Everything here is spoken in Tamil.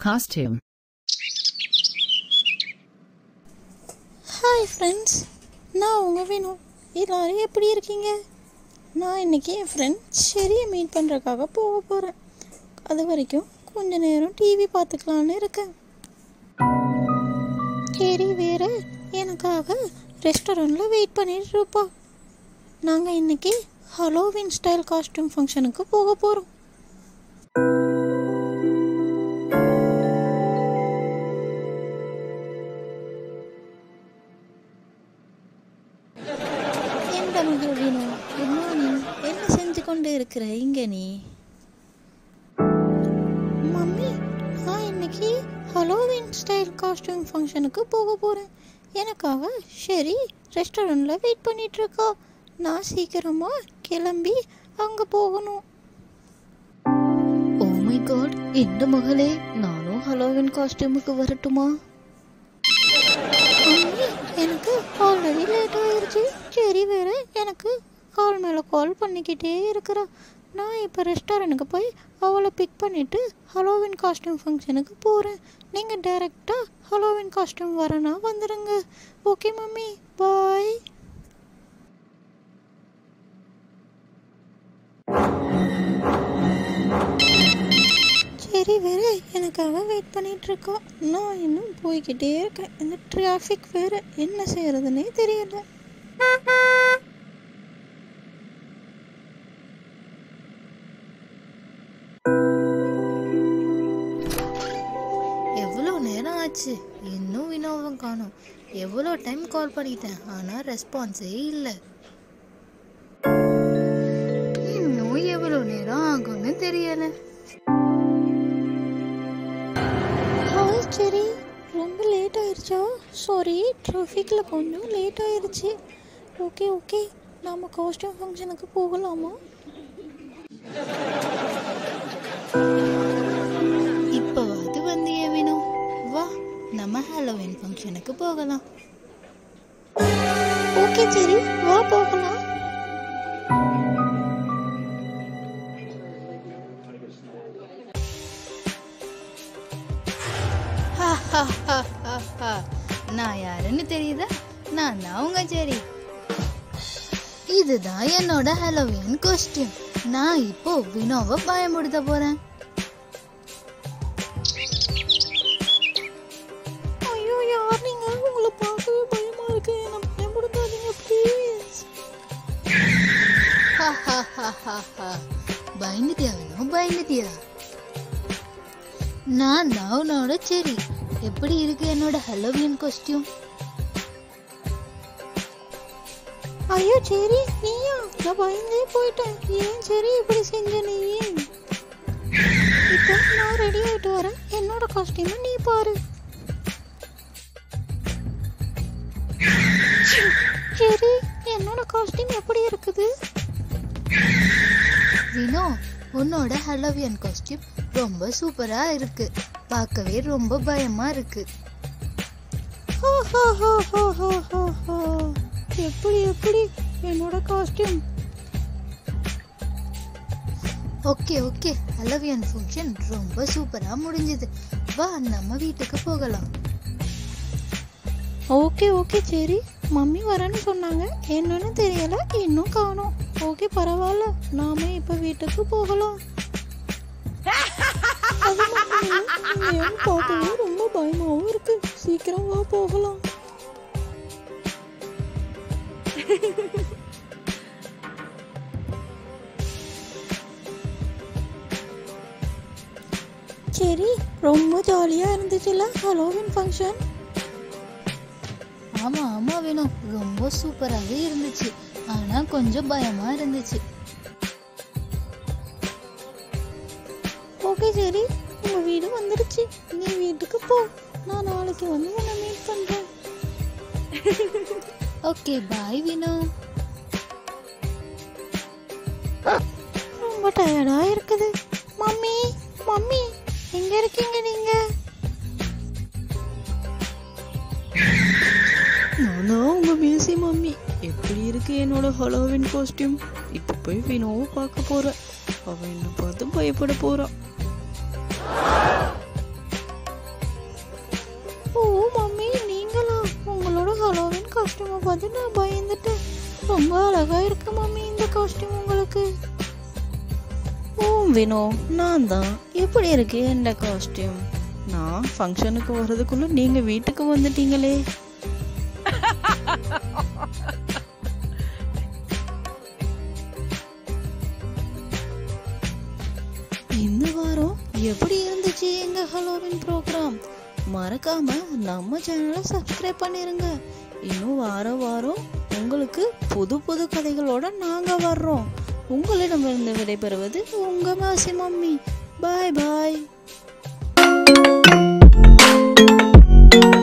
costume. ஹாய் ஃப்ரெண்ட்ஸ் நான் உங்கள் வேணும் எல்லாரும் எப்படி இருக்கீங்க நான் இன்றைக்கி என் ஃப்ரெண்ட் ஷெரியை மீட் பண்ணுறதுக்காக போக போகிறேன் அது வரைக்கும் கொஞ்ச நேரம் டிவி பார்த்துக்கலான்னு இருக்கேன் ஷெரி வேற எனக்காக ரெஸ்டாரண்ட்டில் வெயிட் பண்ணிட்டு இருப்பா நாங்கள் இன்றைக்கி ஹலோவின் ஸ்டைல் காஸ்டியூம் ஃபங்க்ஷனுக்கு போக போகிறோம் எந்த மகள் வேணும் குட் மார்னிங் என்ன செஞ்சு கொண்டு இருக்கிற இங்க நீ மம்மி நான் இன்னைக்கு ஹலோவின் ஸ்டைல் காஸ்டியூம் ஃபங்க்ஷனுக்கு போக போகிறேன் எனக்காக ஷெரி ரெஸ்டாரண்ட்டில் வெயிட் பண்ணிட்டு இருக்கா நான் சீக்கிரமாக கிளம்பி அங்கே போகணும் ஓ மை காட் எந்த மகளே நானும் ஹலோவின் காஸ்டியூமுக்கு வரட்டுமா மம்மி எனக்கு ஆல்ரெடி லேட் ஆயிருச்சு சரி வேற எனக்கு கால் மேலே கால் பண்ணிக்கிட்டே இருக்கிறா நான் இப்போ ரெஸ்டாரண்ட்டுக்கு போய் அவளை பிக் பண்ணிவிட்டு ஹலோவின் காஸ்டியூம் ஃபங்க்ஷனுக்கு போகிறேன் நீங்கள் டைரெக்டாக ஹலோவின் காஸ்டியூம் வரனா வந்துடுங்க ஓகே மம்மி பாய் சரி வேற எனக்காக வெயிட் பண்ணிட்டு இருக்கா நான் இன்னும் போய்கிட்டே இருக்கேன் இந்த டிராஃபிக் வேற என்ன செய்யறதுன்னே தெரியல எவ்வளோ நேரம் ஆச்சு இன்னும் வினோவம் காணோம் எவ்வளோ டைம் கால் பண்ணிட்டேன் ஆனால் ரெஸ்பான்ஸே இல்லை இன்னும் எவ்வளோ நேரம் ஆகும்னு தெரியல ஹாய் சரி ரொம்ப லேட் ஆயிருச்சா சாரி டிராஃபிக்கில் கொஞ்சம் லேட் ஆயிருச்சு ஓகே ஓகே நாம காஸ்டியூம் ஃபங்க்ஷனுக்கு போகலாமா இப்போவாது வந்தியே வினோ வா நம்ம ஹாலோவின் ஃபங்க்ஷனுக்கு போகலாம் ஓகே சரி வா போகலாம் நான் யாருன்னு தெரியுதா நான் தான் உங்க ஜெரி இதுதான் என்னோட ஹாலோவின் காஸ்டியூம் நான் இப்போ வினோவை பயமுடுத்த போறேன் ஐயோ யார் நீங்க உங்களை பார்க்கவே பயமா இருக்கு என்ன பயன்படுத்தாதீங்க ப்ளீஸ் பயந்துட்டியா வினோ பயந்துட்டியா நான் தான் உன்னோட செரி எப்படி இருக்கு என்னோட ஹலோவின் காஸ்டியூம் ஐயோ சரி நீயா நான் பயந்தே போயிட்டேன் ஏன் சரி இப்படி செஞ்ச நீ இப்போ நான் ரெடி ஆயிட்டு வரேன் என்னோட காஸ்டியூமை நீ பாரு சரி என்னோட காஸ்டியூம் எப்படி இருக்குது வினோ உன்னோட ஹலோவியன் காஸ்டியூம் ரொம்ப சூப்பரா இருக்கு பார்க்கவே ரொம்ப பயமா இருக்கு ஹோ, ஹோ, ஹோ, ஹோ, ஹோ, ஹோ, ஹோ. எப்படி எப்படி என்னோட costume okay okay Halloween function ரொம்ப சூப்பரா முடிஞ்சது வா நம்ம வீட்டுக்கு போகலாம் ஓகே ஓகே சரி மம்மி வரேன்னு சொன்னாங்க என்னன்னு தெரியல இன்னும் காணோம் ஓகே பரவாயில்ல நாம இப்ப வீட்டுக்கு போகலாம் அது மட்டும் இல்ல, இங்க ஏன் பார்க்கவே ரொம்ப பயமாவும் இருக்கு சீக்கிரம் வா போகலாம் சரி ரொம்ப ஜாலியா இருந்துச்சுல ஹலோவின் ஃபங்க்ஷன் ஆமா ஆமா வினோ ரொம்ப சூப்பராகவே இருந்துச்சு ஆனா கொஞ்சம் பயமா இருந்துச்சு ஓகே சரி உங்க வீடு வந்துருச்சு நீ வீட்டுக்கு போ நான் நாளைக்கு வந்து உன்னை மீட் பண்றேன் ஓகே பாய் வினோ ரொம்ப டயர்டா இருக்குது மம்மி மம்மி எங்க இருக்கீங்க நீங்க நானா உங்க மியூசி மம்மி எப்படி இருக்கு என்னோட ஹலோவின் காஸ்டியூம் இப்போ போய் வினோவை பார்க்க போறேன் அவ என்ன பார்த்து பயப்பட போறா ஓ மம்மி நீங்களா உங்களோட ஹலோவின் காஸ்டியூமை பார்த்து நான் பயந்துட்டேன் ரொம்ப அழகா இருக்கு மம்மி இந்த காஸ்டியூம் உங்களுக்கு ஓ வினோ நான் தான் எப்படி இருக்கு இந்த காஸ்டியூம் நான் ஃபங்க்ஷனுக்கு வர்றதுக்குள்ள நீங்க வீட்டுக்கு வந்துட்டீங்களே இந்த வாரம் எப்படி இருந்துச்சு எங்க ஹலோவின் ப்ரோக்ராம் மறக்காம நம்ம சேனலை சப்ஸ்கிரைப் பண்ணிருங்க இன்னும் வார வாரம் உங்களுக்கு புது புது கதைகளோட நாங்க வர்றோம் உங்களிடமிருந்து விடைபெறுவது உங்க மாசி மம்மி பாய் பாய்